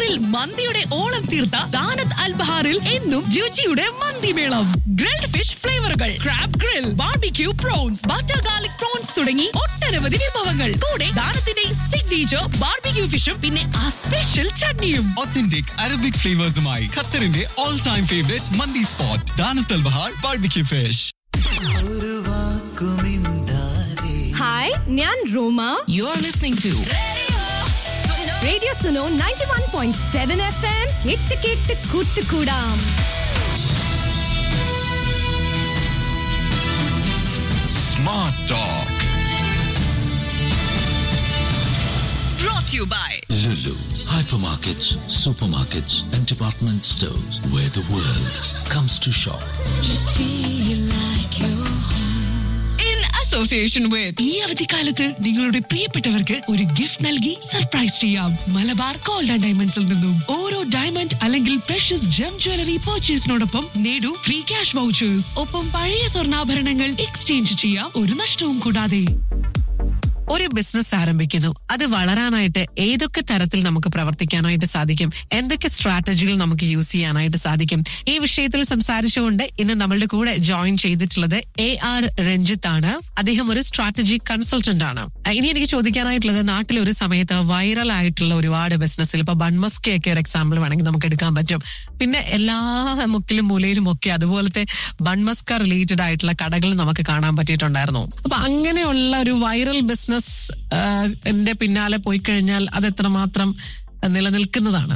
ഖത്തറിൽ മന്തിയുടെ ഓളം തീർത്ത ദാനത്ത് അൽബഹാറിൽ എന്നും രുചിയുടെ മന്തിമേളം ഗ്രിൽഡ് ഫിഷ് ഫ്ലേവറുകൾ crab grill barbecue prawns butter garlic prawns തുടങ്ങി ഒട്ടനവധി വിഭവങ്ങൾ കൂടെ ദാനത്തിന്റെ സിഗ്നേച്ചർ ബാർബിക്യൂ ഫിഷും പിന്നെ ആ സ്പെഷ്യൽ ചട്നിയും ഒത്തന്റിക് അറബിക് ഫ്ലേവേഴ്സുമായി ഖത്തറിന്റെ ഓൾ ടൈം ഫേവറേറ്റ് മന്തി സ്പോട്ട് ദാനത്തൽ ബഹാർ ബാർബിക്യൂ ഫിഷ് ഹായ് ഞാൻ Roma you are listening to radio Suno ninety one point seven F M കേട്ട് കേട്ട് കൂട്ടുകൂടാം smart talk brought you by Lulu, hypermarkets, supermarkets, and department stores where the world comes to shop. in association with ഈ അവധിക്കാലത്ത് നിങ്ങളുടെ പ്രിയപ്പെട്ടവർക്ക് ഒരു gift നൽകി surprise ചെയ്യാം മലബാർ ഗോൾഡ് ആൻഡ് ഡയമണ്ട്സിൽ നിന്നും ഓരോ ഡയമണ്ട് അല്ലെങ്കിൽ പ്രഷ്യസ് ജം ജ്വല്ലറി പർച്ചേസിനോടൊപ്പം നേടൂ ഫ്രീ ക്യാഷ് വൗച്ചേഴ്സ് ഒപ്പം പഴയ സ്വർണ്ണാഭരണങ്ങൾ എക്സ്ചേഞ്ച് ചെയ്യാം ഒരു നഷ്ടവും കൂടാതെ ഒരു ബിസിനസ് ആരംഭിക്കുന്നു അത് വളരാനായിട്ട് ഏതൊക്കെ തരത്തിൽ നമുക്ക് പ്രവർത്തിക്കാനായിട്ട് സാധിക്കും എന്തൊക്കെ സ്ട്രാറ്റജികൾ നമുക്ക് യൂസ് ചെയ്യാനായിട്ട് സാധിക്കും ഈ വിഷയത്തിൽ സംസാരിച്ചുകൊണ്ട് ഇന്ന് നമ്മളുടെ കൂടെ ജോയിൻ ചെയ്തിട്ടുള്ളത് എ ആർ രഞ്ജിത്ത് ആണ് അദ്ദേഹം ഒരു സ്ട്രാറ്റജി കൺസൾട്ടന്റ് ആണ് ഇനി എനിക്ക് ചോദിക്കാനായിട്ടുള്ളത് നാട്ടിൽ ഒരു സമയത്ത് വൈറൽ ആയിട്ടുള്ള ഒരുപാട് ബിസിനസ്സിൽ ഇപ്പൊ ബൺമസ്കി ഒക്കെ ഒരു എക്സാമ്പിൾ വേണമെങ്കിൽ നമുക്ക് എടുക്കാൻ പറ്റും പിന്നെ എല്ലാ മുക്കിലും മൂലയിലും ഒക്കെ അതുപോലത്തെ ബൺമസ്ക റിലേറ്റഡ് ആയിട്ടുള്ള കടകൾ നമുക്ക് കാണാൻ പറ്റിയിട്ടുണ്ടായിരുന്നു അപ്പൊ അങ്ങനെയുള്ള ഒരു വൈറൽ ബിസിനസ് എന്റെ പിന്നാലെ പോയി കഴിഞ്ഞാൽ അത് എത്രമാത്രം നിലനിൽക്കുന്നതാണ്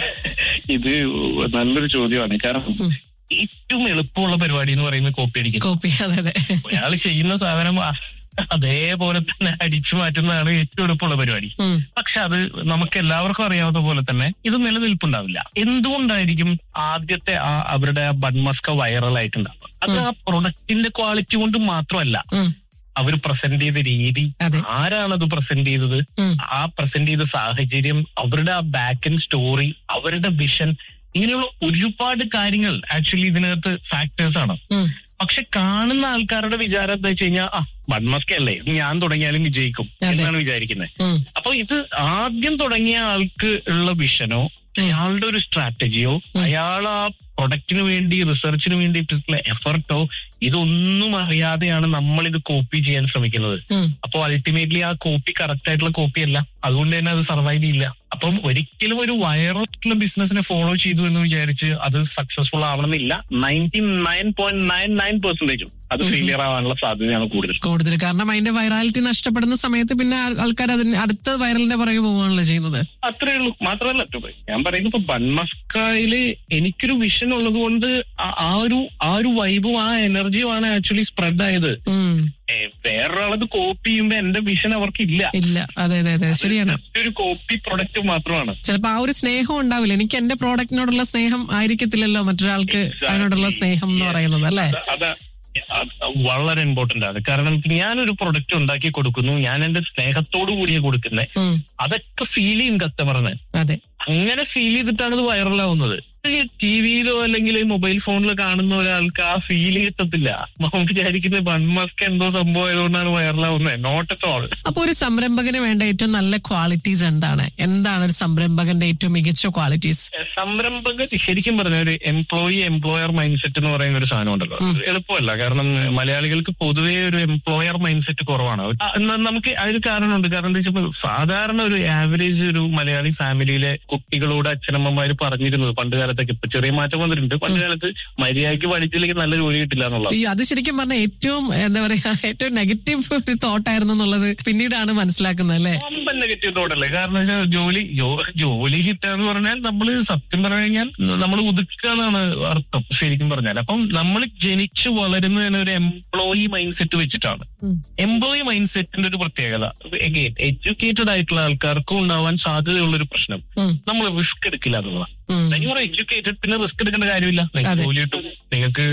ഇത് നല്ലൊരു ചോദ്യമാണ് കാരണം ഏറ്റവും എളുപ്പമുള്ള പരിപാടി എന്ന് പറയുന്നത് കോപ്പി അടിക്കുക കോപ്പി അതെ അതെ ഒരാൾ ചെയ്യുന്ന സാധനം അ- അതേപോലെ തന്നെ അടിച്ചു മാറ്റുന്നതാണ് ഏറ്റവും എളുപ്പമുള്ള പരിപാടി ഉം. പക്ഷെ അത് നമുക്ക് എല്ലാവർക്കും അറിയാവുന്ന പോലെ തന്നെ ഇത് നിലനിൽപ്പുണ്ടാവില്ല എന്തുകൊണ്ടായിരിക്കും ആദ്യത്തെ ആ അവരുടെ ആ ബൺമസ്ക വൈറൽ ആയിട്ടുണ്ടാവുക അത് ആ പ്രൊഡക്റ്റിന്റെ ക്വാളിറ്റി കൊണ്ട് മാത്രമല്ല ഉം. അവർ പ്രസന്റ് ചെയ്ത രീതി അതെ. ആരാണത് പ്രസന്റ് ചെയ്തത് ഉം. ആ പ്രസന്റ് ചെയ്ത സാഹചര്യം അവരുടെ ആ ബാക്ക് ആൻഡ് സ്റ്റോറി അവരുടെ വിഷൻ ഇങ്ങനെയുള്ള ഒരുപാട് കാര്യങ്ങൾ ആക്ച്വലി ഇതിനകത്ത് ഫാക്ടേഴ്സ് ആണ് ഉം. പക്ഷെ കാണുന്ന ആൾക്കാരുടെ വിചാരം എന്താ വെച്ച് കഴിഞ്ഞാൽ ആ ബൺമസ്ക അല്ലേ ഇത് ഞാൻ തുടങ്ങിയാലും വിജയിക്കും അതെ. എന്നാണ് വിചാരിക്കുന്നത് ഉം. അപ്പൊ ഇത് ആദ്യം തുടങ്ങിയ ആൾക്ക് ഉള്ള വിഷനോ അയാളുടെ ഒരു സ്ട്രാറ്റജിയോ അയാൾ ആ പ്രൊഡക്റ്റിന് വേണ്ടി റിസർച്ചിന് വേണ്ടിയിട്ടുള്ള എഫർട്ടോ ഇതൊന്നും അറിയാതെയാണ് നമ്മൾ ഇത് കോപ്പി ചെയ്യാൻ ശ്രമിക്കുന്നത് ഉം. അപ്പൊ അൾട്ടിമേറ്റ്ലി ആ കോപ്പി കറക്റ്റ് ആയിട്ടുള്ള കോപ്പി അല്ല അതുകൊണ്ട് തന്നെ അത് സർവൈവ് ചെയ്യില്ല അപ്പം ഒരിക്കലും ഒരു വൈറൽ ബിസിനസിനെ ഫോളോ ചെയ്തു എന്ന് വിചാരിച്ച് അത് സക്സസ്ഫുൾ ആവണമെന്നില്ല ninety nine point nine nine പെർസെന്റേജും അത് ഫെയിലിയർ ആവാനുള്ള സാധ്യതയാണ് കൂടുതൽ കൂടുതൽ കാരണം അതിന്റെ വൈറാലിറ്റി നഷ്ടപ്പെടുന്ന സമയത്ത് പിന്നെ ആൾക്കാർ അതിന് അടുത്ത വൈറലിന്റെ പുറകെ പോവുകയാണല്ലോ ചെയ്യുന്നത് അത്രേ ഉള്ളൂ മാത്രമല്ല ഇപ്പൊ ഞാൻ പറയുന്നത് ഇപ്പൊ ബൺമസ്കയില് എനിക്കൊരു വിഷൻ ഉള്ളത് കൊണ്ട് ആ- ആ ഒരു ആ ഒരു വൈബും ആ എനർജിയും ആണ് ആക്ച്വലി സ്പ്രെഡ് ആയത് ഉം. ഏ, വേറൊരാളത് കോപ്പി ചെയ്യുമ്പോ എന്റെ വിഷൻ അവർക്ക് ഇല്ല ഇല്ല അതെ അതെ അതെ ശരിയാണ് Just ഒരു കോപ്പി പ്രൊഡക്റ്റ് മാത്രമാണ് ചിലപ്പോ ആ ഒരു സ്നേഹം ഉണ്ടാവില്ല എനിക്ക് എന്റെ പ്രോഡക്റ്റിനോടുള്ള സ്നേഹം ആയിരിക്കത്തില്ലല്ലോ മറ്റൊരാൾക്ക് അതിനോടുള്ള സ്നേഹം എന്ന് പറയുന്നത് അല്ലേ അത് അത് വളരെ ഇമ്പോർട്ടന്റ് ആണ് കാരണം ഞാനൊരു പ്രൊഡക്റ്റ് ഉണ്ടാക്കി കൊടുക്കുന്നു ഞാൻ എന്റെ സ്നേഹത്തോടു കൂടിയേ കൊടുക്കുന്നത് ഉം. അതൊക്കെ ഫീൽ ചെയ്യും കസ്റ്റമറിന് അതെ അങ്ങനെ ഫീൽ ചെയ്തിട്ടാണ് ഇത് വൈറലാവുന്നത് ഈ ടി വിയിലോ അല്ലെങ്കിൽ മൊബൈൽ ഫോണിലോ കാണുന്ന ഒരാൾക്ക് ആ ഫീൽ കിട്ടത്തില്ല നമ്മൾ വിചാരിക്കുന്നത് ബൺമസ്ക് എന്തോ സംഭവം ആയതുകൊണ്ടാണ് വൈറലാവുന്നത് നോട്ട് അറ്റ് ഓൾ അപ്പൊ ഒരു സംരംഭകന് വേണ്ട ഏറ്റവും നല്ല ക്വാളിറ്റീസ് എന്താണ് എന്താണ് ഒരു സംരംഭകന്റെ ഏറ്റവും മികച്ച ക്വാളിറ്റീസ് സംരംഭക ശരിക്കും പറഞ്ഞ ഒരു എംപ്ലോയി എംപ്ലോയർ മൈൻഡ് സെറ്റ് എന്ന് പറയുന്ന ഒരു സാധനം ഉണ്ടല്ലോ എളുപ്പമല്ല കാരണം മലയാളികൾക്ക് പൊതുവേ ഒരു എംപ്ലോയർ മൈൻഡ് സെറ്റ് കുറവാണ് ആ, എന്നാ നമുക്ക് അതിന് കാരണമുണ്ട് കാരണം എന്താ വെച്ചാൽ സാധാരണ ഒരു ആവറേജ് ഒരു മലയാളി ഫാമിലിയിലെ കുട്ടികളോട് അച്ഛനമ്മമാര് പറഞ്ഞിരുന്നത് പണ്ട് കാലത്തൊക്കെ ഇപ്പൊ ചെറിയ മാറ്റം വന്നിട്ടുണ്ട് പണ്ട് കാലത്ത് മര്യാദയ്ക്ക് പഠിച്ചില്ലെങ്കിൽ നല്ല ജോലി കിട്ടില്ല എന്നുള്ളത് ഈ അത് ശരിക്കും പറഞ്ഞ ഏറ്റവും എന്താ പറയാ ഏറ്റവും നെഗറ്റീവ് ഒരു തോട്ടായിരുന്നു എന്നുള്ളത് പിന്നീടാണ് മനസ്സിലാക്കുന്നത് അല്ലേ വമ്പൻ നെഗറ്റീവ് തോട്ടല്ലേ കാരണം വെച്ചാൽ ജോലി ജോ- ജോലി കിട്ടാന്ന് പറഞ്ഞാൽ നമ്മൾ സത്യം പറഞ്ഞു കഴിഞ്ഞാൽ നമ്മൾ ഒതുക്കുക എന്നാണ് അർത്ഥം ശരിക്കും പറഞ്ഞാൽ അപ്പം നമ്മൾ ജനിച്ചു വളരുന്നത് തന്നെ ഒരു എംപ്ലോയി മൈൻഡ് സെറ്റ് വെച്ചിട്ടാണ് ഉം. എംപ്ലോയി മൈൻഡ് സെറ്റിന്റെ ഒരു പ്രത്യേകത എഡ്യൂക്കേറ്റഡ് ആയിട്ടുള്ള ആൾക്കാർക്കും ഉണ്ടാവാൻ സാധ്യതയുള്ള ഒരു പ്രശ്നം ഉം. നമ്മൾ റിസ്ക് എടുക്കില്ല എന്നുള്ളതാണ് ഉം. നിങ്ങൾ എഡ്യൂക്കേറ്റഡ് പിന്നെ റിസ്ക് എടുക്കേണ്ട കാര്യമില്ല അതെ. നിങ്ങൾക്ക് ജോലി കിട്ടും നിങ്ങൾക്ക്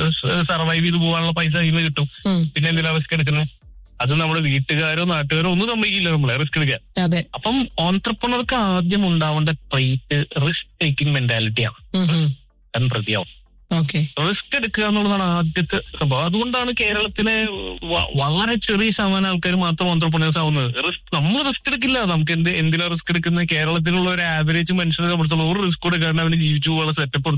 സർവൈവ് ചെയ്ത് പോകാനുള്ള പൈസ കയ്യിൽ നിന്ന് കിട്ടും ഉം. പിന്നെ എന്തിനാ റിസ്ക് എടുക്കുന്നത് അത് നമ്മുടെ വീട്ടുകാരോ നാട്ടുകാരോ ഒന്നും സമ്മതിക്കില്ല നമ്മളെ റിസ്ക് എടുക്കാൻ അതെ അപ്പം ഓൺട്രപ്രണർക്ക് ആദ്യം ഉണ്ടാവേണ്ട ട്രേറ്റ് റിസ്ക് ടേക്കിംഗ് മെന്റാലിറ്റിയാണ് ഉം, ഉം. താൻ പ്രതിയാവും ഓക്കെ റിസ്ക് എടുക്കുക എന്നുള്ളതാണ് ആദ്യത്തെ സംഭവം അതുകൊണ്ടാണ് കേരളത്തിലെ വ- വളരെ ചെറിയ ശതമാനം ആൾക്കാർ മാത്രം ഓൺട്രപ്രണേഴ്സ് ആവുന്നത് റിസ്ക് നമ്മൾ റിസ്ക് എടുക്കില്ല നമുക്ക് എന്ത് എന്തിനാ റിസ്ക് എടുക്കുന്നത് കേരളത്തിലുള്ള ഒരു ആവറേജ് മനുഷ്യനെ സംബന്ധിച്ചുള്ള ഒരു റിസ്ക് കൊടുക്കാണ്ട് അവന് ജീവിച്ചു പോകാനുള്ള സെറ്റപ്പ്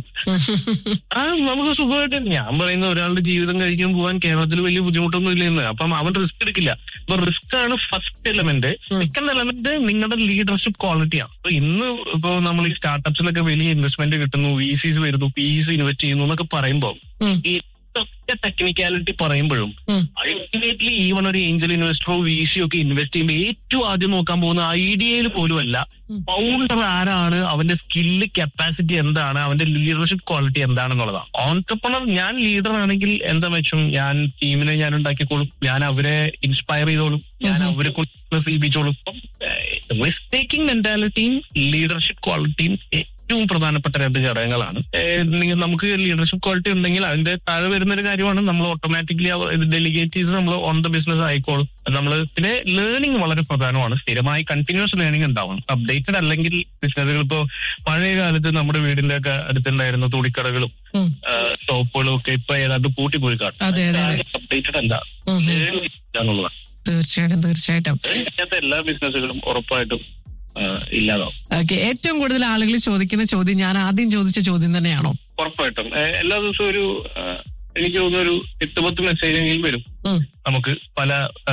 ആ നമുക്ക് സുഖമായിട്ട് ഞാൻ പറയുന്ന ഒരാളുടെ ജീവിതം കഴിക്കാൻ പോകാൻ കേരളത്തിൽ വലിയ ബുദ്ധിമുട്ടൊന്നും ഇല്ലെന്ന് അപ്പം അവൻ റിസ്ക് എടുക്കില്ല അപ്പൊ റിസ്ക് ആണ് ഫസ്റ്റ് എലമെന്റ് സെക്കൻഡ് എലമെന്റ് നിങ്ങളുടെ ലീഡർഷിപ്പ് ക്വാളിറ്റിയാണ് അപ്പൊ ഇന്ന് ഇപ്പൊ നമ്മൾ ഈ സ്റ്റാർട്ടപ്സിലൊക്കെ വലിയ ഇൻവെസ്റ്റ്മെന്റ് കിട്ടുന്നു വി സിസ് വരുന്നു പി ഇസ് ഇൻവെസ്റ്റ് ചെയ്യുന്നു എന്നൊക്കെ പറയുമ്പോൾ ഈ ഇതൊക്കെ ടെക്നിക്കാലിറ്റി പറയുമ്പോഴും അൾട്ടിമേറ്റ്ലി ഈവൺ ഒരു ഏഞ്ചൽ ഇൻവെസ്റ്ററോ വി സിയോ ഒക്കെ ഇൻവെസ്റ്റ് ചെയ്യുമ്പോൾ ഏറ്റവും ആദ്യം നോക്കാൻ പോകുന്ന ഐഡിയയിൽ പോലും അല്ല ഫൗണ്ടർ ആരാണ് അവന്റെ സ്കില്ല് കപ്പാസിറ്റി എന്താണ് അവന്റെ ലീഡർഷിപ്പ് ക്വാളിറ്റി എന്താണെന്നുള്ളതാണ് ഓൺടർപ്രണർ ഞാൻ ലീഡർ ആണെങ്കിൽ എന്താ വെച്ചും ഞാൻ ടീമിനെ ഞാൻ ഉണ്ടാക്കിക്കോളും ഞാൻ അവരെ ഇൻസ്പയർ ചെയ്തോളും ഞാൻ അവരെ കൊണ്ട് സീപിച്ചോളും റിസ്ക് ടേക്കിംഗ് മെന്റാലിറ്റിയും ലീഡർഷിപ്പ് ക്വാളിറ്റിയും ഏറ്റവും പ്രധാനപ്പെട്ട രണ്ട് ഘടകങ്ങളാണ് ഏഹ് നിങ്ങൾ നമുക്ക് ലീഡർഷിപ്പ് ക്വാളിറ്റി ഉണ്ടെങ്കിൽ അതിന്റെ താഴെ വരുന്ന ഒരു കാര്യമാണ് നമ്മൾ ഓട്ടോമാറ്റിക്കലി ഡെലിഗേറ്റ് ചെയ്ത് നമ്മൾ ഓൺ ദ ബിസിനസ് ആയിക്കോളും നമ്മൾ പിന്നെ ലേണിംഗ് വളരെ പ്രധാനമാണ് സ്ഥിരമായി കണ്ടിന്യൂസ് ലേണിംഗ് ഉണ്ടാവണം അപ്ഡേറ്റഡ് അല്ലെങ്കിൽ ബിസിനസ്സുകൾ ഇപ്പോൾ പഴയ കാലത്ത് നമ്മുടെ വീടിന്റെ ഒക്കെ അടുത്തുണ്ടായിരുന്ന തുണിക്കടകളും ഷോപ്പുകളും ഒക്കെ ഇപ്പൊ ഏതാണ്ട് പൂട്ടിപ്പോയി അതെ, അതെ, അതെ. കാണും അപ്ഡേറ്റഡ് അല്ല Learning ഇല്ല എന്നുള്ളതാണ് തീർച്ചയായിട്ടും തീർച്ചയായിട്ടും ഇങ്ങനത്തെ എല്ലാ ബിസിനസ്സുകളും ഉറപ്പായിട്ടും ആ, ഇല്ലാതാവും ഓക്കെ ഏറ്റവും കൂടുതൽ ആളുകൾ ചോദിക്കുന്ന ചോദ്യം ഞാൻ ആദ്യം ചോദിച്ച ചോദ്യം തന്നെയാണോ ഉറപ്പായിട്ടും ഏ, എല്ലാ ദിവസവും ഒരു ആ, എനിക്ക് തോന്നുന്ന ഒരു എട്ട് പത്ത് മെസ്സേജെങ്കിലും വരും ഉം. നമുക്ക് പല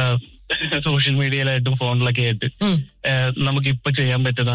സോഷ്യൽ മീഡിയയിലായിട്ടും ഫോണിലൊക്കെ ആയിട്ട് ഉം. ഏ, നമുക്ക് ഇപ്പൊ ചെയ്യാൻ പറ്റുന്ന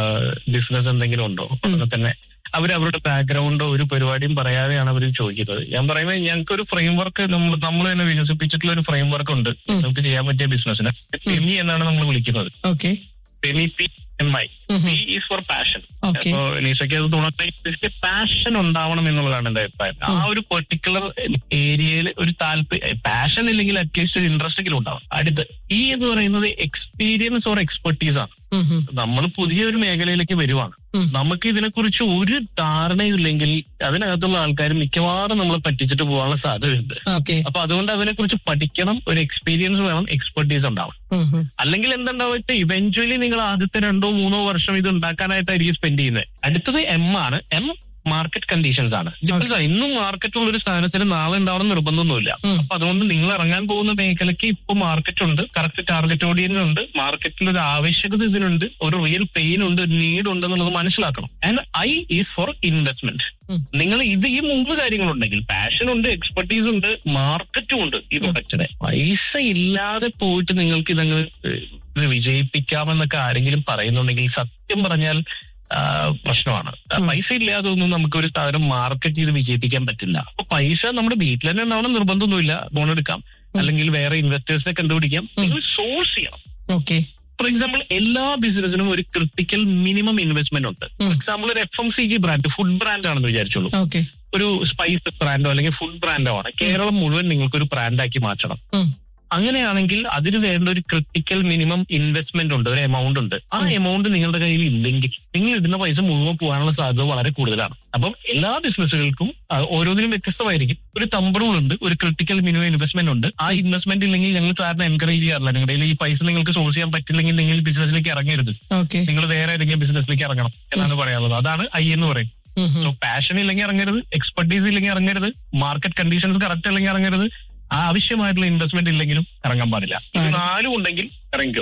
ബിസിനസ് എന്തെങ്കിലും ഉണ്ടോ അങ്ങനെ തന്നെ അവർ അവരുടെ ബാക്ക്ഗ്രൗണ്ടോ ഒരു പരിപാടിയും പറയാതെയാണ് അവർ ചോദിക്കുന്നത് ഞാൻ പറയുന്നത് ഞങ്ങൾക്ക് ഒരു ഫ്രെയിം വർക്ക് നമ്മൾ നമ്മൾ തന്നെ വികസിപ്പിച്ചിട്ടുള്ള ഒരു ഫ്രെയിം വർക്ക് ഉണ്ട് നമുക്ക് ചെയ്യാൻ പറ്റിയ ബിസിനസ്സിന് പെമി എന്നാണ് നമ്മൾ വിളിക്കുന്നത് ഓക്കെ പെമി P M I P is for passion Okay. അപ്പോ നീഷയ്ക്ക് അത് തുണക്ക് പാഷൻ ഉണ്ടാവണം എന്നുള്ളതാണ് എന്റെ അഭിപ്രായം ആ ഒരു പെർട്ടിക്കുലർ ഏരിയയിൽ ഒരു താല്പര്യം പാഷൻ ഇല്ലെങ്കിൽ അറ്റ്ലീസ്റ്റ് ഒരു ഇൻട്രസ്റ്റ് എങ്കിലും ഉണ്ടാവും അടുത്ത് ഈ എന്ന് പറയുന്നത് എക്സ്പീരിയൻസ് ഓർ എക്സ്പെർട്ടീസ് ആണ് നമ്മൾ പുതിയൊരു മേഖലയിലേക്ക് വരുവാണ് നമുക്ക് ഇതിനെക്കുറിച്ച് ഒരു ധാരണയില്ലെങ്കിൽ അതിനകത്തുള്ള ആൾക്കാർ മിക്കവാറും നമ്മളെ പറ്റിച്ചിട്ട് പോകാനുള്ള സാധ്യതയുണ്ട് ഓക്കെ അപ്പൊ അതുകൊണ്ട് അതിനെക്കുറിച്ച് പഠിക്കണം ഒരു എക്സ്പീരിയൻസ് വേണം എക്സ്പെർട്ടീസ് ഉണ്ടാവും അല്ലെങ്കിൽ എന്തുണ്ടാവും ഇവഞ്ച്വലി നിങ്ങൾ ആദ്യത്തെ രണ്ടോ മൂന്നോ വർഷം ഇത് ഉണ്ടാക്കാനായിട്ടായിരിക്കും സ്പെൻഡ് ചെയ്യുന്നത് അടുത്തത് എം ആണ് എം മാർക്കറ്റ് കണ്ടീഷൻസ് ആണ് Because ഇന്നും മാർക്കറ്റുള്ള ഒരു സ്ഥാനത്തിന് നാളെ ഉണ്ടാവണം നിർബന്ധമൊന്നുമില്ല അപ്പൊ അതുകൊണ്ട് നിങ്ങൾ ഇറങ്ങാൻ പോകുന്ന മേഖലയ്ക്ക് ഇപ്പൊ മാർക്കറ്റ് ഉണ്ട് കറക്റ്റ് ടാർഗറ്റ് ഓഡിയൻസ് ഉണ്ട് മാർക്കറ്റിൽ ഒരു ആവശ്യകത ഇതിനുണ്ട് ഒരു റിയൽ പെയിൻ ഉണ്ട് ഒരു നീഡ് ഉണ്ട് എന്നുള്ളത് മനസ്സിലാക്കണം and I is for investment നിങ്ങൾ ഇത് ഈ മൂന്ന് കാര്യങ്ങളുണ്ടെങ്കിൽ പാഷൻ ഉണ്ട് എക്സ്പെർട്ടീസ് ഉണ്ട് മാർക്കറ്റും ഉണ്ട് ഈ പ്രൊഡക്റ്റിനെ പൈസ ഇല്ലാതെ പോയിട്ട് നിങ്ങൾക്ക് ഇതങ്ങ് ഏഹ്, ഇത് വിജയിപ്പിക്കാമെന്നൊക്കെ ആരെങ്കിലും പറയുന്നുണ്ടെങ്കിൽ സത്യം പറഞ്ഞാൽ ആ, പ്രശ്നമാണ് ആ, പൈസ ഇല്ലാതെ ഒന്നും നമുക്ക് ഒരു സാധനം മാർക്കറ്റ് ചെയ്ത് വിജയിപ്പിക്കാൻ പറ്റില്ല അപ്പൊ പൈസ നമ്മുടെ വീട്ടിൽ തന്നെ ഉണ്ടാവണം നിർബന്ധമൊന്നുമില്ല ലോൺ എടുക്കാം അല്ലെങ്കിൽ വേറെ ഇൻവെസ്റ്റേഴ്സിനെ കണ്ടുപിടിക്കാം നിങ്ങൾ സോഴ്സ് ചെയ്യണം ഓക്കെ ഫോർ എക്സാമ്പിൾ എല്ലാ ബിസിനസിനും ഒരു ക്രിട്ടിക്കൽ മിനിമം ഇൻവെസ്റ്റ്മെന്റ് ഉണ്ട് ഫോർ എക്സാമ്പിൾ ഒരു F M C G brand food brand ആണെന്ന് വിചാരിച്ചോളൂ ഓക്കെ ഒരു സ്പൈസ് ബ്രാൻഡോ അല്ലെങ്കിൽ ഫുഡ് ബ്രാൻഡോ ആണ് കേരളം മുഴുവൻ നിങ്ങൾക്ക് ഒരു ബ്രാൻഡാക്കി മാറ്റണം അങ്ങനെയാണെങ്കിൽ അതിന് വേണ്ട ഒരു ക്രിട്ടിക്കൽ മിനിമം ഇൻവെസ്റ്റ്മെന്റ് ഉണ്ട് ഒരു എമൗണ്ട് ഉണ്ട് ആ എമൗണ്ട് നിങ്ങളുടെ കയ്യിൽ ഇല്ലെങ്കിൽ നിങ്ങൾ ഇടുന്ന പൈസ മുഴുവൻ പോകാനുള്ള സാധ്യത വളരെ കൂടുതലാണ് അപ്പം എല്ലാ ബിസിനസ്സുകൾക്കും ആ, ഓരോന്നിനും വ്യത്യസ്തമായിരിക്കും ഒരു തമ്പ് റൂൾ ഉണ്ട് ഒരു ക്രിട്ടിക്കൽ മിനിമം ഇൻവെസ്റ്റ്മെന്റ് ഉണ്ട് ആ ഇൻവെസ്റ്റ്മെന്റ് ഇല്ലെങ്കിൽ ഞങ്ങൾ സാറിന് എൻകറേജ് ചെയ്യാറില്ല നിങ്ങളുടെ കയ്യിൽ ഈ പൈസ നിങ്ങൾക്ക് സോഴ്സ് ചെയ്യാൻ പറ്റില്ലെങ്കിൽ നിങ്ങൾ ബിസിനസ്സിലേക്ക് ഇറങ്ങരുത് ഓക്കെ നിങ്ങൾ വേറെ ഏതെങ്കിലും ബിസിനസ്സിലേക്ക് ഇറങ്ങണം എന്നാണ് പറയാനുള്ളത് അതാണ് ഐ എന്ന് പറയും സോ പാഷൻ ഇല്ലെങ്കിൽ ഇറങ്ങരുത് എക്സ്പെർട്ടീസ് ഇല്ലെങ്കിൽ ഇറങ്ങരുത് മാർക്കറ്റ് കണ്ടീഷൻസ് കറക്റ്റ് അല്ലെങ്കിൽ ഇറങ്ങരുത് ആവശ്യമായിട്ടുള്ള ഇൻവെസ്റ്റ്മെന്റ് ഇല്ലെങ്കിലും ഇറങ്ങാൻ പാടില്ല ഇത് നാലും ഉണ്ടെങ്കിൽ ഇറങ്ങിക്കോ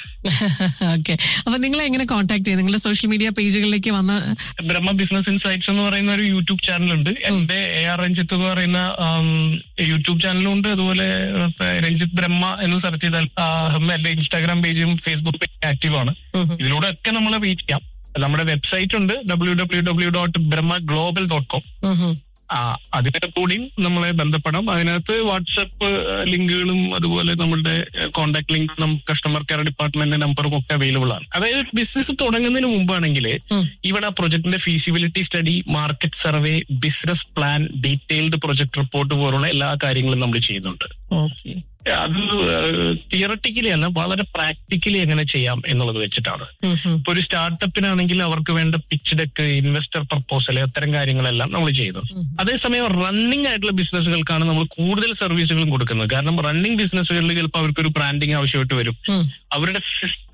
ഓക്കെ അപ്പൊ നിങ്ങളെ എങ്ങനെ കോൺടാക്ട് ചെയ്യും നിങ്ങളുടെ സോഷ്യൽ മീഡിയ പേജുകളിലേക്ക് വന്ന ബ്രഹ്മ ബിസിനസ് ഇൻസൈറ്റ്സ് എന്ന് പറയുന്ന ഒരു യൂട്യൂബ് ചാനലുണ്ട് എന്റെ എ ആർ രഞ്ജിത്ത് എന്ന് പറയുന്ന ആം, യൂട്യൂബ് ചാനലും ഉണ്ട് അതുപോലെ ഏഹ്, രഞ്ജിത്ത് ബ്രഹ്മ എന്ന് സെർച്ച് ചെയ്താൽ ആ, എന്റെ ഇൻസ്റ്റാഗ്രാം പേജും ഫേസ്ബുക്ക് പേജും ആക്റ്റീവ് ആണ് ഇതിലൂടെ ഒക്കെ നമ്മളെ റീച്ച് ചെയ്യാം നമ്മുടെ വെബ്സൈറ്റ് ഉണ്ട് W W W dot Brahma global dot com ആ അതിനെ കൂടിയും നമ്മളെ ബന്ധപ്പെടാം അതിനകത്ത് വാട്സപ്പ് ലിങ്കുകളും അതുപോലെ നമ്മുടെ contact link customer care department നമ്പറും ഒക്കെ അവൈലബിൾ ആണ് അതായത് ബിസിനസ് തുടങ്ങുന്നതിന് മുമ്പാണെങ്കിൽ ഇവിടെ പ്രൊജക്ടിന്റെ feasibility study market survey business plan detailed project report പോലുള്ള എല്ലാ കാര്യങ്ങളും നമ്മൾ ചെയ്യുന്നുണ്ട് ഓക്കെ അത് തിയറട്ടിക്കലി അല്ല വളരെ പ്രാക്ടിക്കലി എങ്ങനെ ചെയ്യാം എന്നുള്ളത് വെച്ചിട്ടാണ് ഇപ്പൊ ഒരു സ്റ്റാർട്ടപ്പിനാണെങ്കിൽ അവർക്ക് വേണ്ട പിച്ച് ഡെക്ക് ഇൻവെസ്റ്റർ പ്രപ്പോസൽ അത്തരം കാര്യങ്ങളെല്ലാം നമ്മൾ ചെയ്യുന്നു അതേസമയം റണ്ണിംഗ് ആയിട്ടുള്ള ബിസിനസ്സുകൾക്കാണ് നമ്മൾ കൂടുതൽ സർവീസുകളും കൊടുക്കുന്നത് കാരണം റണ്ണിംഗ് ബിസിനസ്സുകളിൽ ചിലപ്പോൾ അവർക്ക് ഒരു ബ്രാൻഡിങ് ആവശ്യമായിട്ട് വരും അവരുടെ സിസ്റ്റം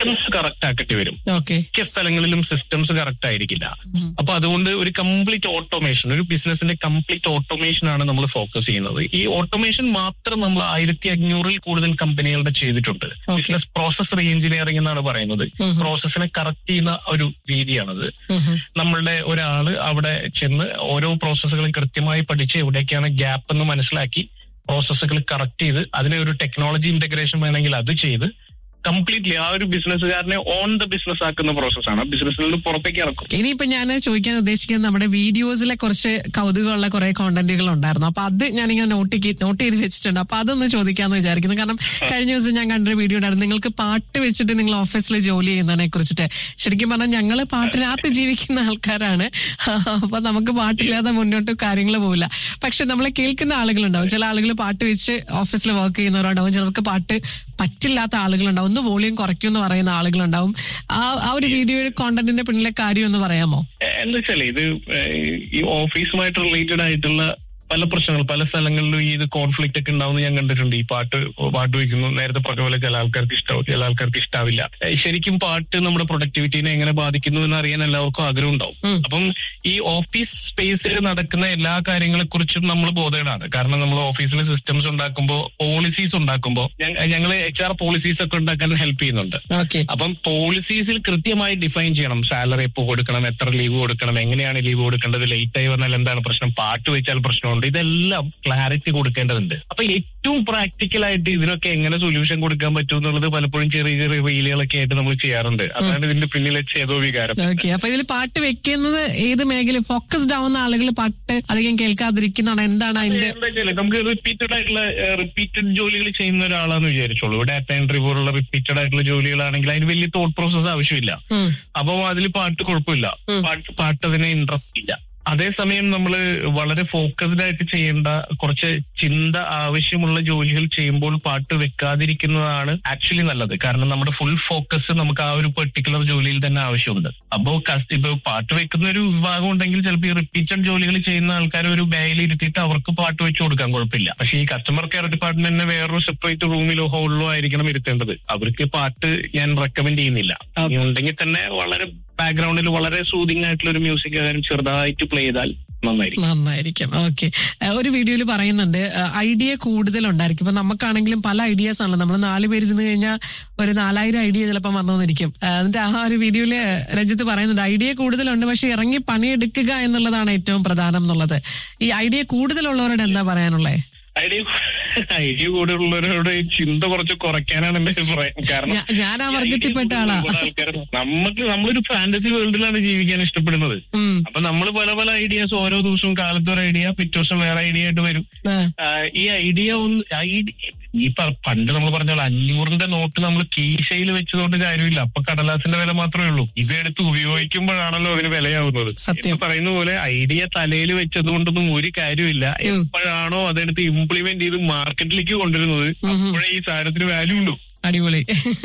സിസ്റ്റംസ് കറക്റ്റ് ആക്കേണ്ടി വരും ഓക്കെ മിക്ക സ്ഥലങ്ങളിലും സിസ്റ്റംസ് കറക്റ്റ് ആയിരിക്കില്ല അപ്പൊ അതുകൊണ്ട് ഒരു കംപ്ലീറ്റ് ഓട്ടോമേഷൻ ഒരു ബിസിനസിന്റെ കംപ്ലീറ്റ് ഓട്ടോമേഷൻ ആണ് നമ്മൾ ഫോക്കസ് ചെയ്യുന്നത് ഈ ഓട്ടോമേഷൻ മാത്രം നമ്മൾ ആയിരത്തി അഞ്ഞൂറിൽ കൂടുതൽ കമ്പനികളുടെ ചെയ്തിട്ടുണ്ട് ബിസിനസ് പ്രോസസ് റീ എഞ്ചിനീയറിംഗ് എന്നാണ് പറയുന്നത് പ്രോസസ്സിനെ കറക്റ്റ് ചെയ്യുന്ന ഒരു രീതിയാണത് നമ്മളുടെ ഒരാള് അവിടെ ചെന്ന് ഓരോ പ്രോസസ്സുകളും കൃത്യമായി പഠിച്ച് എവിടേക്കാണ് ഗ്യാപ്പ് എന്ന് മനസ്സിലാക്കി പ്രോസസ്സുകൾ കറക്റ്റ് ചെയ്ത് അതിനെ ഒരു ടെക്നോളജി ഇന്റഗ്രേഷൻ വേണമെങ്കിൽ അത് ചെയ്ത് കംപ്ലീറ്റ്ലി ആ ഒരു ബിസിനസ്സുകാരനെ ഓൺ ദ ബിസിനസ് ആക്കുന്ന പ്രോസസ്സാണ് ബിസിനസ്സിൽ നിന്ന് പുറത്തേക്ക് ഇറക്കും ഇനിയിപ്പോ ഞാൻ ചോദിക്കാൻ ഉദ്ദേശിക്കുന്നത് നമ്മുടെ വീഡിയോസിലെ കുറച്ച് കൗതുകമുള്ള കുറെ കോണ്ടന്റുകൾ ഉണ്ടായിരുന്നു അപ്പൊ അത് ഞാനിങ്ങനെ നോട്ട് നോട്ട് ചെയ്ത് വെച്ചിട്ടുണ്ട് അപ്പൊ അതൊന്ന് ചോദിക്കാന്ന് വിചാരിക്കുന്നു കാരണം കഴിഞ്ഞ ദിവസം ഞാൻ കണ്ടൊരു വീഡിയോ ഉണ്ടായിരുന്നു നിങ്ങൾക്ക് പാട്ട് വെച്ചിട്ട് നിങ്ങൾ ഓഫീസിൽ ജോലി ചെയ്യുന്നതിനെ കുറിച്ചിട്ട് ശരിക്കും പറഞ്ഞാൽ ഞങ്ങള് പാട്ടിനകത്ത് ജീവിക്കുന്ന ആൾക്കാരാണ് അപ്പൊ നമുക്ക് പാട്ടില്ലാതെ മുന്നോട്ട് കാര്യങ്ങൾ പോകില്ല പക്ഷെ നമ്മളെ കേൾക്കുന്ന ആളുകളുണ്ടാവും ചില ആളുകൾ പാട്ട് വെച്ച് ഓഫീസിൽ വർക്ക് ചെയ്യുന്നവരുണ്ടാവും ചിലർക്ക് പാട്ട് പറ്റില്ലാത്ത ആളുകളുണ്ടാവും ഒന്ന് വോളിയം കുറയ്ക്കും എന്ന് പറയുന്ന ആളുകളുണ്ടാവും ആ ആ ഒരു വീഡിയോ കോണ്ടന്റിന്റെ പിന്നിലെ കാര്യം ഒന്ന് പറയാമോ എന്താ വെച്ചാല് ഇത് ഏഹ്, ഈ ഓഫീസുമായിട്ട് റിലേറ്റഡ് ആയിട്ടുള്ള പല പ്രശ്നങ്ങൾ പല സ്ഥലങ്ങളിലും ഈ ഇത് കോൺഫ്ലിക്റ്റ് ഒക്കെ ഉണ്ടാവുന്ന ഞാൻ കണ്ടിട്ടുണ്ട് ഈ പാട്ട് പാട്ട് വയ്ക്കുന്നു നേരത്തെ പറഞ്ഞ പോലെ ചില ആൾക്കാർക്ക് ഇഷ്ടാവും ചില ആൾക്കാർക്ക് ഇഷ്ടാവില്ല ഏഹ്, ശരിക്കും പാട്ട് നമ്മുടെ പ്രൊഡക്ടിവിറ്റിനെ എങ്ങനെ ബാധിക്കുന്നു എന്ന് അറിയാൻ എല്ലാവർക്കും ആഗ്രഹം ഉണ്ടാവും അപ്പം ഈ ഓഫീസ് സ്പേസിൽ നടക്കുന്ന എല്ലാ കാര്യങ്ങളെ കുറിച്ചും നമ്മൾ ബോധേടാണ് കാരണം നമ്മൾ ഓഫീസിലെ സിസ്റ്റംസ് ഉണ്ടാക്കുമ്പോൾ പോളിസീസ് ഉണ്ടാക്കുമ്പോൾ ഞങ്ങൾ എച്ച് ആർ പോളിസീസ് ഒക്കെ ഉണ്ടാക്കാൻ ഹെൽപ്പ് ചെയ്യുന്നുണ്ട് ഓക്കെ അപ്പം പോളിസീസിൽ കൃത്യമായി ഡിഫൈൻ ചെയ്യണം സാലറി എപ്പോ കൊടുക്കണം എത്ര ലീവ് കൊടുക്കണം എങ്ങനെയാണ് ലീവ് കൊടുക്കേണ്ടത് ലേറ്റ് ആയി വന്നാൽ എന്താണ് പ്രശ്നം പാട്ട് വെച്ചാൽ പ്രശ്നമുണ്ട് ഇതെല്ലാം ക്ലാരിറ്റി കൊടുക്കേണ്ടതുണ്ട് അപ്പൊ ഏറ്റവും പ്രാക്ടിക്കൽ ആയിട്ട് ഇതിനൊക്കെ എങ്ങനെ സൊല്യൂഷൻ കൊടുക്കാൻ പറ്റും എന്നുള്ളത് പലപ്പോഴും ചെറിയ ചെറിയ റീലുകളൊക്കെ ആയിട്ട് നമ്മൾ ചെയ്യാറുണ്ട് അതാണ് ഇതിന്റെ പിന്നിലെ ചേതോ വികാരം ഓക്കെ അപ്പൊ ഇതിൽ പാട്ട് വെക്കുന്നത് ഏത് മേഖല ഫോക്കസ്ഡ് ആവുന്ന ആളുകൾ പാട്ട് അധികം കേൾക്കാതിരിക്കുന്നതാണ് എന്താണ് അതിന്റെ എന്താ വെച്ചാല് നമുക്ക് റിപ്പീറ്റഡ് ആയിട്ടുള്ള റിപ്പീറ്റഡ് ജോലികൾ ചെയ്യുന്ന ഒരാളാന്ന് വിചാരിച്ചോളൂ ഡാറ്റ എൻട്രി പോലുള്ള റിപ്പീറ്റഡ് ആയിട്ടുള്ള ജോലികളാണെങ്കിൽ അതിന് വലിയ തോട്ട് പ്രോസസ് ആവശ്യമില്ല ഉം. അപ്പൊ അതിൽ പാട്ട് കുഴപ്പമില്ല പാട്ട് പാട്ട് അതിന് ഇൻട്രസ്റ്റ് ഇല്ല അതേസമയം നമ്മൾ വളരെ ഫോക്കസ്ഡ് ആയിട്ട് ചെയ്യേണ്ട കുറച്ച് ചിന്ത ആവശ്യമുള്ള ജോലികൾ ചെയ്യുമ്പോൾ പാട്ട് വെക്കാതിരിക്കുന്നതാണ് ആക്ച്വലി നല്ലത് കാരണം നമ്മുടെ ഫുൾ ഫോക്കസ് നമുക്ക് ആ ഒരു പെർട്ടിക്കുലർ ജോലിയിൽ തന്നെ ആവശ്യമുണ്ട് അപ്പോ കസ്- ഇപ്പൊ പാട്ട് വെക്കുന്ന ഒരു വിഭാഗം ഉണ്ടെങ്കിൽ ചിലപ്പോൾ ഈ റിപ്പീറ്റഡ് ജോലികൾ ചെയ്യുന്ന ആൾക്കാർ ഒരു ബായിൽ ഇരുത്തിയിട്ട് അവർക്ക് പാട്ട് വെച്ച് കൊടുക്കാൻ കുഴപ്പമില്ല പക്ഷേ ഈ കസ്റ്റമർ കെയർ ഡിപ്പാർട്ട്മെന്റിന് വേറൊരു സെപ്പറേറ്റ് റൂമിലോ ഹോളിലോ ആയിരിക്കണം ഇരുത്തേണ്ടത് അവർക്ക് പാട്ട് ഞാൻ റെക്കമെൻഡ് ചെയ്യുന്നില്ല ഇനി ഉണ്ടെങ്കിൽ തന്നെ വളരെ ബാക്ക്ഗ്രൗണ്ടിൽ വളരെ സൂതിങ് ആയിട്ടുള്ള ഒരു മ്യൂസിക് കാര്യം ചെറുതായിട്ട് പ്ലേ ചെയ്താൽ നന്നായിരിക്കും നന്നായിരിക്കും ഓക്കെ ഒരു വീഡിയോയിൽ പറയുന്നുണ്ട് ഐഡിയ കൂടുതലുണ്ടായിരിക്കും ഇപ്പൊ നമുക്കാണെങ്കിലും പല ഐഡിയാസ് ആണല്ലോ നമ്മൾ നാല് പേര് ഇരുന്ന് കഴിഞ്ഞാൽ ഒരു നാലായിരം ഐഡിയ ചിലപ്പോൾ വന്നോന്നിരിക്കും ആ, എന്നിട്ട് ആ ഒരു വീഡിയോയില് രഞ്ജിത്ത് പറയുന്നുണ്ട് ഐഡിയ കൂടുതലുണ്ട് പക്ഷെ ഇറങ്ങി പണിയെടുക്കുക എന്നുള്ളതാണ് ഏറ്റവും പ്രധാനം എന്നുള്ളത് ഈ ഐഡിയ കൂടുതലുള്ളവരോട് എന്താ പറയാനുള്ളത് ഐഡിയ ഐഡിയ കൂടുതലുള്ളവരോട് ഈ ചിന്ത കുറച്ച് കുറയ്ക്കാനാണ് എന്റെ അഭിപ്രായം കാരണം ഞാ- ഞാൻ ആ വർഗത്തിൽപ്പെട്ട ആളാ. ഒരുപാട് ആൾക്കാര് നമുക്ക് നമ്മളൊരു ഫാന്റസി വേൾഡിലാണ് ജീവിക്കാൻ ഇഷ്ടപ്പെടുന്നത് ഉം. അപ്പൊ നമ്മൾ പല പല ഐഡിയാസ് ഓരോ ദിവസവും കാലത്ത് ഒരു ഐഡിയ പിറ്റേ ദിവസം വേറെ ഐഡിയ ആയിട്ട് വരും ആ. ആ, ഈ ഐഡിയ ഒന്ന് ഐഡി- ഈ പ- പണ്ട് നമ്മൾ പറഞ്ഞ പോലെ അഞ്ഞൂറിന്റെ നോട്ട് നമ്മൾ കീശയിൽ വെച്ചതുകൊണ്ട് കാര്യമില്ല അപ്പൊ കടലാസിന്റെ വില മാത്രമേ ഉള്ളൂ ഇതെടുത്ത് ഉപയോഗിക്കുമ്പോഴാണല്ലോ അതിന് വിലയാവുന്നത് സത്യം. ഇപ്പൊ പറയുന്ന പോലെ ഐഡിയ തലയിൽ വെച്ചത് കൊണ്ടൊന്നും ഒരു കാര്യമില്ല എപ്പോഴാണോ അതെടുത്ത് ഇംപ്ലിമെന്റ് ചെയ്ത് മാർക്കറ്റിലേക്ക് കൊണ്ടുവരുന്നത് അപ്പോഴേ ഈ സാധനത്തിന് വാല്യൂ ഉള്ളൂ അടിപൊളി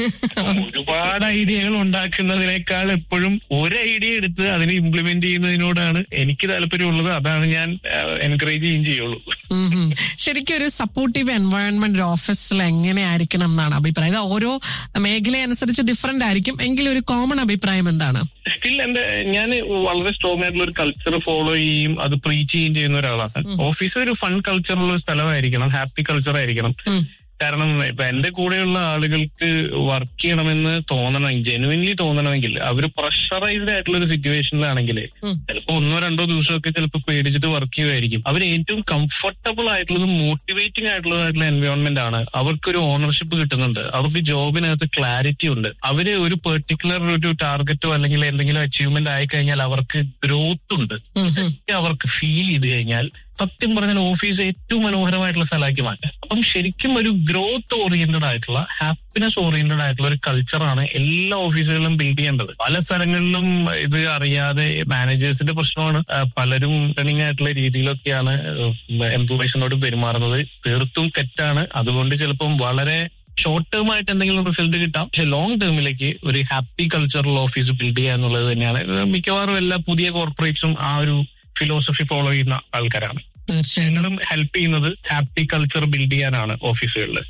ഒരുപാട് ഐഡിയകൾ ഉണ്ടാക്കുന്നതിനേക്കാൾ എപ്പോഴും ഒരു ഐഡിയ എടുത്ത് അതിനെ ഇംപ്ലിമെന്റ് ചെയ്യുന്നതിനോടാണ് എനിക്ക് താല്പര്യമുള്ളത് അതാണ് ഞാൻ എൻകറേജ് ചെയ്യുകയും ചെയ്യുള്ളൂ ഉം ഉം. ശരിക്കും ഒരു സപ്പോർട്ടീവ് എൻവയോൺമെന്റ് ഒരു ഓഫീസിൽ എങ്ങനെ ആയിരിക്കണം എന്നാണ് അഭിപ്രായം ഇത് ഓരോ മേഖല അനുസരിച്ച് ഡിഫറെന്റ് ആയിരിക്കും എങ്കിലും ഒരു കോമൺ അഭിപ്രായം എന്താണ് സ്റ്റിൽ എന്റെ ഞാൻ വളരെ സ്ട്രോങ് ആയിട്ടുള്ള ഒരു കൾച്ചർ ഫോളോ ചെയ്യും അത് പ്രീച്ച് ചെയ്യുകയും ചെയ്യുന്ന ഒരാളാണ് ഓഫീസ് ഒരു ഫൺ കൾച്ചറുള്ള ഒരു സ്ഥലമായിരിക്കണം ഹാപ്പി കൾച്ചർ ആയിരിക്കണം ഉം. കാരണം ഇപ്പൊ എന്റെ കൂടെയുള്ള ആളുകൾക്ക് വർക്ക് ചെയ്യണമെന്ന് തോന്നണമെങ്കിൽ ജെനുവിൻലി തോന്നണമെങ്കിൽ അവര് പ്രഷറൈസ്ഡ് ആയിട്ടുള്ള ഒരു സിറ്റുവേഷനിലാണെങ്കിൽ ചിലപ്പോ ഒന്നോ രണ്ടോ ദിവസമൊക്കെ ചിലപ്പോൾ പേടിച്ചിട്ട് വർക്ക് ചെയ്യുമായിരിക്കും അവർ ഏറ്റവും കംഫർട്ടബിൾ ആയിട്ടുള്ളതും മോട്ടിവേറ്റിംഗ് ആയിട്ടുള്ളതായിട്ടുള്ള എൻവയോൺമെന്റ് ആണ് അവർക്കൊരു ഓണർഷിപ്പ് കിട്ടുന്നുണ്ട് അവർക്ക് ജോബിനകത്ത് ക്ലാരിറ്റി ഉണ്ട് അവര് ഒരു പെർട്ടിക്കുലർ ഒരു ടാർഗറ്റോ അല്ലെങ്കിൽ എന്തെങ്കിലും അച്ചീവ്മെന്റ് ആയി കഴിഞ്ഞാൽ അവർക്ക് ഗ്രോത്ത് ഉണ്ട് ഉം ഉം. ഒക്കെ അവർക്ക് ഫീൽ ചെയ്ത് കഴിഞ്ഞാൽ സത്യം പറഞ്ഞാൽ ഓഫീസ് ഏറ്റവും മനോഹരമായിട്ടുള്ള സ്ഥലമാക്കി മാറ്റാം അപ്പം ശരിക്കും ഒരു ഗ്രോത്ത് ഓറിയന്റഡ് ആയിട്ടുള്ള ഹാപ്പിനെസ് ഓറിയന്റഡ് ആയിട്ടുള്ള ഒരു കൾച്ചറാണ് എല്ലാ ഓഫീസുകളിലും ബിൽഡ് ചെയ്യേണ്ടത് പല സ്ഥലങ്ങളിലും ഇത് അറിയാതെ മാനേജേഴ്സിന്റെ പ്രശ്നമാണ് ആ, പലരും റണ്ണിങ് ആയിട്ടുള്ള രീതിയിലൊക്കെയാണ് എംപ്ലോയീസിനോട് പെരുമാറുന്നത് തീർത്തും തെറ്റാണ് അതുകൊണ്ട് ചിലപ്പം വളരെ ഷോർട്ട് ടേം ആയിട്ട് എന്തെങ്കിലും റിസൾട്ട് കിട്ടാം പക്ഷെ ലോങ് ടേമിലേക്ക് ഒരു ഹാപ്പി കൾച്ചറൽ ഓഫീസ് ബിൽഡ് ചെയ്യുക എന്നുള്ളത് തന്നെയാണ് ഇത് മിക്കവാറും എല്ലാ പുതിയ കോർപ്പറേറ്റ്സും ആ ഒരു ഫിലോസഫി ഫോളോ ചെയ്യുന്ന ആൾക്കാരാണ് തീർച്ചയായും ഞങ്ങളും ഹെൽപ്പ് ചെയ്യുന്നത് ഹാപ്പി കൾച്ചർ ബിൽഡ് ചെയ്യാനാണ് ഓഫീസുകളിൽ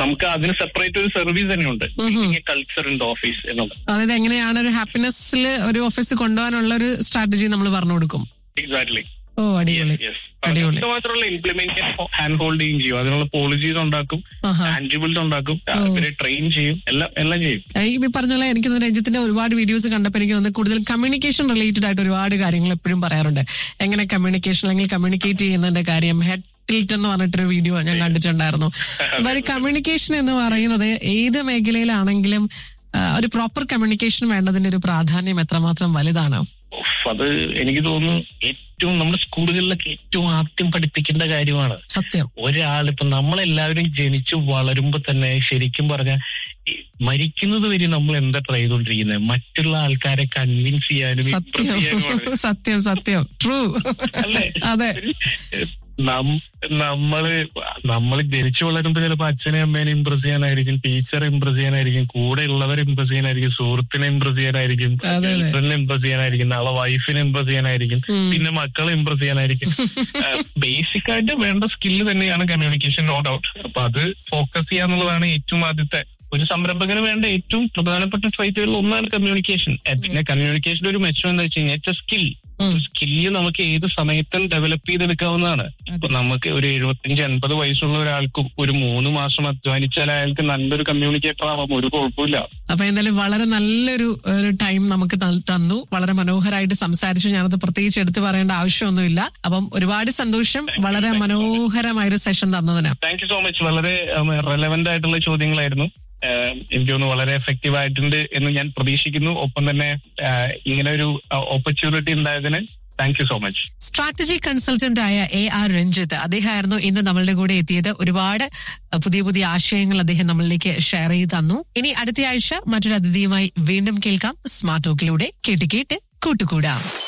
നമുക്ക് അതിന് സെപ്പറേറ്റ് ഒരു സർവീസ് തന്നെയുണ്ട് കൾച്ചർ ഇൻ ഓഫീസ് എന്നുള്ളത് അതായത് എങ്ങനെയാണ് ഒരു ഹാപ്പിനെസ്സിൽ ഒരു ഓഫീസ് കൊണ്ടുപോകാനുള്ള ഒരു സ്ട്രാറ്റജി നമ്മൾ പറഞ്ഞു കൊടുക്കും എക്സാക്ട്ലി ഓ അടിപൊളി അടിപൊളി അത് മാത്രമല്ല ഇംപ്ലിമെന്റ് ഹാൻഡ് ഹോൾഡിങ് ചെയ്യും അതിനുള്ള പോളിസീസ് ഉണ്ടാക്കും ആഹാ. ടാൻജിബിൾസ് ഉണ്ടാക്കും അവരെ ട്രെയിൻ ചെയ്യും എല്ലാം എല്ലാം ചെയ്യും ഏ, ഈ പറഞ്ഞ പോലെ എനിക്ക് തോന്നുന്നു രഞ്ജിത്തിന്റെ ഒരുപാട് വീഡിയോസ് കണ്ടപ്പോൾ എനിക്ക് തോന്നുന്നു കൂടുതൽ കമ്മ്യൂണിക്കേഷൻ റിലേറ്റഡ് ആയിട്ട് ഒരുപാട് കാര്യങ്ങൾ എപ്പോഴും പറയാറുണ്ട് എങ്ങനെ കമ്മ്യൂണിക്കേഷൻ അല്ലെങ്കിൽ കമ്മ്യൂണിക്കേറ്റ് ചെയ്യുന്നതിന്റെ കാര്യം ഹെഡ് ടിൽറ്റ് എന്ന് പറഞ്ഞിട്ടൊരു വീഡിയോ ഞാൻ കണ്ടിട്ടുണ്ടായിരുന്നു അപ്പൊ ഈ കമ്മ്യൂണിക്കേഷൻ എന്ന് പറയുന്നത് ഏത് മേഖലയിലാണെങ്കിലും ആ, ഒരു പ്രോപ്പർ കമ്മ്യൂണിക്കേഷൻ വേണ്ടതിന്റെ ഒരു പ്രാധാന്യം എത്രമാത്രം വലുതാണ് ഉഫ്, അത് എനിക്ക് തോന്നുന്നു ഏറ്റവും നമ്മുടെ സ്കൂളുകളിലൊക്കെ ഏറ്റവും ആദ്യം പഠിപ്പിക്കേണ്ട കാര്യമാണ് സത്യം ഒരാൾ ഇപ്പൊ നമ്മളെല്ലാവരും ജനിച്ചു വളരുമ്പോ തന്നെ ശരിക്കും പറഞ്ഞ മരിക്കുന്നത് വരെ നമ്മൾ എന്താ ട്രൈ ചെയ്തോണ്ടിരിക്കുന്നത് മറ്റുള്ള ആൾക്കാരെ കൺവിൻസ് ചെയ്യാനും impress സത്യം ചെയ്യാനുമാണ് സത്യം സത്യം ട്രൂ അല്ലേ അതെ നം- നമ്മള് നമ്മള് ജനിച്ചു വളരുമ്പോ ചിലപ്പോ അച്ഛനെ അമ്മേനെ ഇമ്പ്രസ് ചെയ്യാനായിരിക്കും ടീച്ചറെ ഇമ്പ്രസ് ചെയ്യാനായിരിക്കും കൂടെ ഉള്ളവരെ ഇമ്പ്രസ് ചെയ്യാനായിരിക്കും സുഹൃത്തിനെ ഇമ്പ്രസ് ചെയ്യാനായിരിക്കും അതെ, അതെ. ഗേൾഫ്രണ്ടിനെ ഇമ്പ്രസ് ചെയ്യാനായിരിക്കും നാളെ വൈഫിനെ ഇമ്പ്രസ് ചെയ്യാനായിരിക്കും പിന്നെ മക്കളെ ഇമ്പ്രസ് ചെയ്യാനായിരിക്കും ബേസിക് ആയിട്ട് വേണ്ട സ്കില്ല് തന്നെയാണ് കമ്മ്യൂണിക്കേഷൻ നോ ഡൗട്ട് അപ്പൊ അത് ഫോക്കസ് ചെയ്യാന്നുള്ളതാണ് ഏറ്റവും ആദ്യത്തെ ഒരു സംരംഭകന് വേണ്ട ഏറ്റവും പ്രധാനപ്പെട്ട സൈറ്റുകളിൽ ഒന്നാണ് കമ്മ്യൂണിക്കേഷൻ പിന്നെ കമ്മ്യൂണിക്കേഷന്റെ ഒരു മെച്ചം എന്താ വെച്ച് കഴിഞ്ഞാൽ ഏറ്റവും സ്കിൽ സ്കില്ല് നമുക്ക് ഏത് സമയത്തും ഡെവലപ്പ് ചെയ്തെടുക്കാവുന്നതാണ് ഇപ്പൊ നമുക്ക് ഒരു എഴുപത്തിയഞ്ച് എൺപത് വയസ്സുള്ള ഒരാൾക്കും ഒരു മൂന്ന് മാസം അധ്വാനിച്ചാൽ അയാൾക്ക് നല്ലൊരു കമ്മ്യൂണിക്കേറ്റർ ആവാം ഒരു കുഴപ്പമില്ല അപ്പൊ എന്തായാലും വളരെ നല്ലൊരു ഒരു ടൈം നമുക്ക് ത- തന്നു വളരെ മനോഹരമായിട്ട് സംസാരിച്ചു ഞാനത് പ്രത്യേകിച്ച് എടുത്തു പറയേണ്ട ആവശ്യമൊന്നുമില്ല അപ്പം ഒരുപാട് സന്തോഷം വളരെ മനോഹരമായൊരു സെഷൻ തന്നതിന് താങ്ക് യു സോ മച്ച് വളരെ റെലവെന്റ് ആയിട്ടുള്ള ചോദ്യങ്ങളായിരുന്നു ആഹ് എനിക്ക് തോന്നുന്നു വളരെ എഫക്റ്റീവ് ആയിട്ടുണ്ട് എന്ന് ഞാൻ പ്രതീക്ഷിക്കുന്നു ഒപ്പം തന്നെ ആഹ് ഇങ്ങനെ ഒരു ഓപ്പർച്യൂണിറ്റി ഉണ്ടായതിന് thank you so much strategy consultant ആയ എ ആർ രഞ്ജിത്ത് അദ്ദേഹമായിരുന്നു ഇന്ന് നമ്മളുടെ കൂടെ എത്തിയത് ഒരുപാട് അഹ്, പുതിയ പുതിയ ആശയങ്ങൾ അദ്ദേഹം നമ്മളിലേക്ക് ഷെയർ ചെയ്ത് തന്നു ഇനി അടുത്ത ആഴ്ച മറ്റൊരു അതിഥിയുമായി വീണ്ടും കേൾക്കാം സ്മാർട്ട് ടോക്കിലൂടെ കേട്ട് കേട്ട് കൂട്ടുകൂടാം